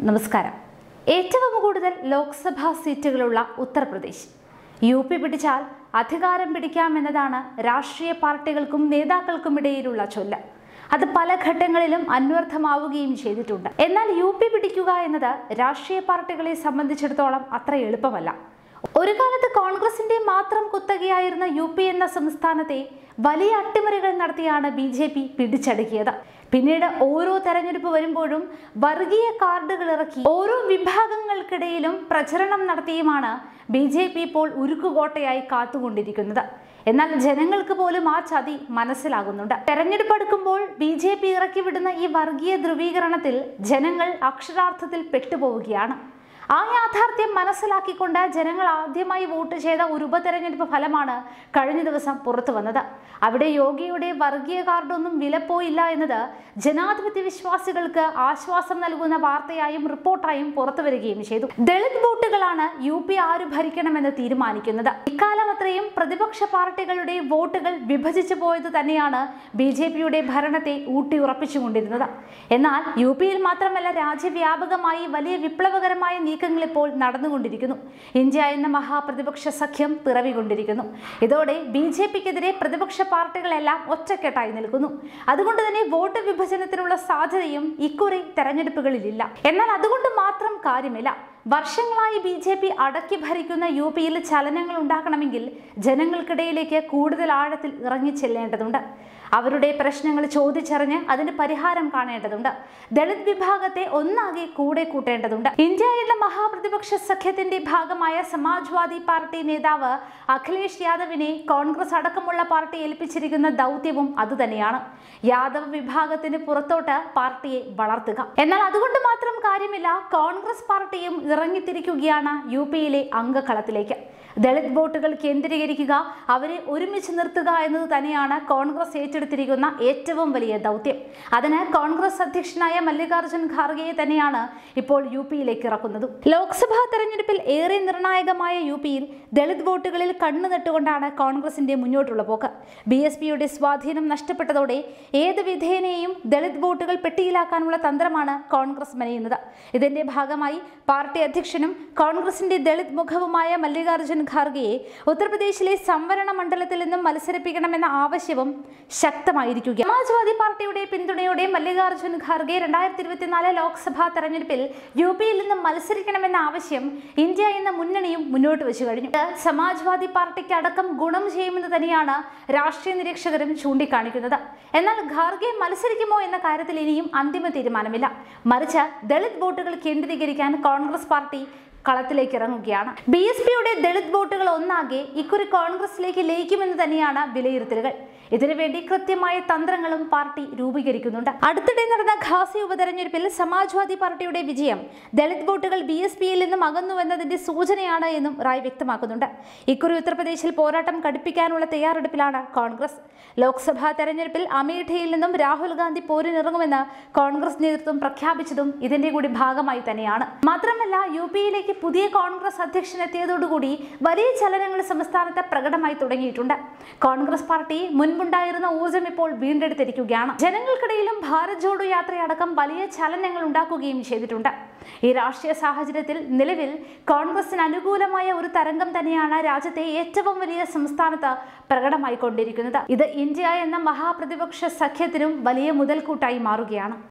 നമസ്കാരം ഏറ്റവും കൂടുതൽ ലോക്സഭാ സീറ്റുകളുള്ള ഉത്തർപ്രദേശ് യു പി പിടിച്ചാൽ അധികാരം പിടിക്കാമെന്നതാണ് രാഷ്ട്രീയ പാർട്ടികൾക്കും നേതാക്കൾക്കും ഇടയിലുള്ള ചൊല്ല് അത് പല ഘട്ടങ്ങളിലും അന്വർത്ഥമാവുകയും ചെയ്തിട്ടുണ്ട് എന്നാൽ യു പി പിടിക്കുക എന്നത് രാഷ്ട്രീയ പാർട്ടികളെ സംബന്ധിച്ചിടത്തോളം അത്ര എളുപ്പമല്ല ഒരു കാലത്ത് കോൺഗ്രസിന്റെ മാത്രം കുത്തകയായിരുന്ന യു പി എന്ന സംസ്ഥാനത്തെ വലിയ അട്ടിമറികൾ നടത്തിയാണ് ബി ജെ പി പിടിച്ചടക്കിയത് പിന്നീട് ഓരോ തെരഞ്ഞെടുപ്പ് വരുമ്പോഴും വർഗീയ കാർഡുകൾ ഇറക്കി ഓരോ വിഭാഗങ്ങൾക്കിടയിലും പ്രചരണം നടത്തിയുമാണ് ബി ജെ പി ഇപ്പോൾ ഉരുക്കുകോട്ടയായി കാത്തുകൊണ്ടിരിക്കുന്നത് എന്നാൽ ജനങ്ങൾക്ക് പോലും ആ ചതി മനസ്സിലാകുന്നുണ്ട് തെരഞ്ഞെടുപ്പ് അടുക്കുമ്പോൾ ബി ജെ പി ഇറക്കിവിടുന്ന ഈ വർഗീയ ധ്രുവീകരണത്തിൽ ജനങ്ങൾ അക്ഷരാർത്ഥത്തിൽ പെട്ടുപോവുകയാണ് ആ യാഥാർത്ഥ്യം മനസ്സിലാക്കിക്കൊണ്ട് ജനങ്ങൾ ആദ്യമായി വോട്ട് ചെയ്ത ഒരു ഉപതെരഞ്ഞെടുപ്പ് ഫലമാണ് കഴിഞ്ഞ ദിവസം പുറത്തു വന്നത് അവിടെ യോഗിയുടെ വർഗീയ കാർഡൊന്നും വിലപ്പോയില്ല എന്നത് ജനാധിപത്യ വിശ്വാസികൾക്ക് ആശ്വാസം നൽകുന്ന വാർത്തയായും റിപ്പോർട്ടായും പുറത്തു വരികയും ചെയ്തു ദളിത് വോട്ടുകളാണ് യു പി ആര് ഭരിക്കണമെന്ന് തീരുമാനിക്കുന്നത് ഇക്കാലം അത്രയും പ്രതിപക്ഷ പാർട്ടികളുടെ വോട്ടുകൾ വിഭജിച്ചു പോയത് തന്നെയാണ് ബി ജെ പിയുടെ ഭരണത്തെ ഊട്ടിയുറപ്പിച്ചുകൊണ്ടിരുന്നത് എന്നാൽ യു പിയിൽ മാത്രമല്ല രാജ്യവ്യാപകമായി വലിയ വിപ്ലവകരമായ നീക്കങ്ങൾ ഇപ്പോൾ നടന്നുകൊണ്ടിരിക്കുന്നു ഇന്ത്യ എന്ന മഹാപ്രതിപക്ഷ സഖ്യം പിറവികൊണ്ടിരിക്കുന്നു ഇതോടെ ബി ജെ പിക്കെതിരെ പ്രതിപക്ഷ പാർട്ടികളെല്ലാം ഒറ്റക്കെട്ടായി നിൽക്കുന്നു അതുകൊണ്ട് തന്നെ വോട്ട് വിഭജനത്തിനുള്ള സാധ്യതയും ഇക്കുറി തെരഞ്ഞെടുപ്പുകളിലില്ല എന്നാൽ അതുകൊണ്ട് മാത്രം കാര്യമില്ല വർഷങ്ങളായി ബി ജെ പി അടക്കി ഭരിക്കുന്ന യു പിയിൽ ചലനങ്ങൾ ഉണ്ടാക്കണമെങ്കിൽ ജനങ്ങൾക്കിടയിലേക്ക് കൂടുതൽ ആഴത്തിൽ ഇറങ്ങി ചെല്ലേണ്ടതുണ്ട് അവരുടെ പ്രശ്നങ്ങൾ ചോദിച്ചറിഞ്ഞ് അതിന് പരിഹാരം കാണേണ്ടതുണ്ട് ദളിത് വിഭാഗത്തെ ഒന്നാകെ കൂടെ കൂട്ടേണ്ടതുണ്ട് ഇന്ത്യ എന്ന മഹാപ്രതിപക്ഷ സഖ്യത്തിന്റെ ഭാഗമായ സമാജ്വാദി പാർട്ടി നേതാവ് അഖിലേഷ് യാദവിനെ കോൺഗ്രസ് അടക്കമുള്ള പാർട്ടി ഏൽപ്പിച്ചിരിക്കുന്ന ദൗത്യവും അതുതന്നെയാണ് യാദവ് വിഭാഗത്തിന് പുറത്തോട്ട് പാർട്ടിയെ വളർത്തുക എന്നാൽ അതുകൊണ്ട് മാത്രം കാര്യമില്ല കോൺഗ്രസ് പാർട്ടിയും ഇറങ്ങിത്തിരിക്കുകയാണ് യു പിയിലെ അംഗക്കളത്തിലേക്ക് ദളിത് വോട്ടുകൾ കേന്ദ്രീകരിക്കുക അവരെ ഒരുമിച്ച് നിർത്തുക എന്നത് തന്നെയാണ് കോൺഗ്രസ് ഏറ്റെടുത്തിരിക്കുന്ന ഏറ്റവും വലിയ ദൗത്യം അതിന് കോൺഗ്രസ് അധ്യക്ഷനായ മല്ലികാർജ്ജുൻ ഖാർഗെയെ തന്നെയാണ് ഇപ്പോൾ യു പിയിലേക്ക് ഇറക്കുന്നത് ലോക്സഭാ തെരഞ്ഞെടുപ്പിൽ ഏറെ നിർണായകമായ യു പിയിൽ ദളിത് വോട്ടുകളിൽ കണ്ണു നട്ടുകൊണ്ടാണ് കോൺഗ്രസിന്റെ മുന്നോട്ടുള്ള പോക്ക് ബി എസ് പിയുടെ സ്വാധീനം നഷ്ടപ്പെട്ടതോടെ ഏത് വിധേനയും ദളിത് വോട്ടുകൾ പെട്ടിയിലാക്കാനുള്ള തന്ത്രമാണ് കോൺഗ്രസ് മെനയുന്നത് ഇതിന്റെ ഭാഗമായി പാർട്ടി അധ്യക്ഷനും കോൺഗ്രസിന്റെ ദളിത് മുഖവുമായ മല്ലികാർജ്ജുൻ ഖാർഗെയെ ഉത്തർപ്രദേശിലെ സംവരണ മണ്ഡലത്തിൽ നിന്നും മത്സരിപ്പിക്കണമെന്ന ആവശ്യവും ശക്തമായിരിക്കുക സമാജ്വാദി പാർട്ടിയുടെ പിന്തുണയോടെ മല്ലികാർജ്ജുൻ ഖാർഗെ രണ്ടായിരത്തി ഇരുപത്തിനാല് ലോക്സഭാ തെരഞ്ഞെടുപ്പിൽ യു പിയിൽ നിന്നും മത്സരിക്കണമെന്ന ആവശ്യം ഇന്ത്യ എന്ന മുന്നണിയും മുന്നോട്ട് വെച്ചു കഴിഞ്ഞു ഇത് സമാജ്വാദി പാർട്ടിക്ക് അടക്കം ഗുണം ചെയ്യുമെന്ന് തന്നെയാണ് രാഷ്ട്രീയ നിരീക്ഷകരും ചൂണ്ടിക്കാണിക്കുന്നത് എന്നാൽ ഖാർഗെ മത്സരിക്കുമോ എന്ന കാര്യത്തിൽ ഇനിയും അന്തിമ തീരുമാനമില്ല മറിച്ച് ദളിത് വോട്ടുകൾ കേന്ദ്രീകരിക്കാൻ കോൺഗ്രസ് പാർട്ടി കളത്തിലേക്ക് ഇറങ്ങുകയാണ് ബി എസ് പിയുടെ ദളിത് വോട്ടുകൾ ഒന്നാകെ ഇക്കുറി കോൺഗ്രസിലേക്ക് ലയിക്കുമെന്ന് തന്നെയാണ് വിലയിരുത്തലുകൾ ഇതിനുവേണ്ടി കൃത്യമായ തന്ത്രങ്ങളും പാർട്ടി രൂപീകരിക്കുന്നുണ്ട് അടുത്തിടെ നടന്ന ഖാസി ഉപതെരഞ്ഞെടുപ്പിൽ സമാജ്വാദി പാർട്ടിയുടെ വിജയം ദളിത് വോട്ടുകൾ ബി എസ് പിയിൽ നിന്നും അകന്നുവെന്നതിന്റെ സൂചനയാണ് എന്നും റായ് വ്യക്തമാക്കുന്നുണ്ട് ഇക്കുറി ഉത്തർപ്രദേശിൽ പോരാട്ടം കടുപ്പിക്കാനുള്ള തയ്യാറെടുപ്പിലാണ് കോൺഗ്രസ് ലോക്സഭാ തെരഞ്ഞെടുപ്പിൽ അമേഠിയിൽ നിന്നും രാഹുൽ ഗാന്ധി പോരിനിറങ്ങുമെന്ന് കോൺഗ്രസ് നേതൃത്വം പ്രഖ്യാപിച്ചതും ഇതിന്റെ കൂടി ഭാഗമായി തന്നെയാണ് മാത്രമല്ല യു പിയിലേക്ക് പുതിയ കോൺഗ്രസ് അധ്യക്ഷൻ എത്തിയതോടുകൂടി വലിയ ചലനങ്ങൾ സംസ്ഥാനത്ത് പ്രകടമായി തുടങ്ങിയിട്ടുണ്ട് കോൺഗ്രസ് പാർട്ടി മുൻപുണ്ടായിരുന്ന ഊർജം ഇപ്പോൾ വീണ്ടെടുത്തിരിക്കുകയാണ് ജനങ്ങൾക്കിടയിലും ഭാരത് ജോഡോ യാത്രയടക്കം വലിയ ചലനങ്ങൾ ഉണ്ടാക്കുകയും ചെയ്തിട്ടുണ്ട് ഈ രാഷ്ട്രീയ സാഹചര്യത്തിൽ നിലവിൽ കോൺഗ്രസിന് അനുകൂലമായ ഒരു തരംഗം തന്നെയാണ് രാജ്യത്തെ ഏറ്റവും വലിയ സംസ്ഥാനത്ത് പ്രകടമായിക്കൊണ്ടിരിക്കുന്നത് ഇത് ഇന്ത്യ എന്ന മഹാപ്രതിപക്ഷ സഖ്യത്തിനും വലിയ മുതൽക്കൂട്ടായി മാറുകയാണ്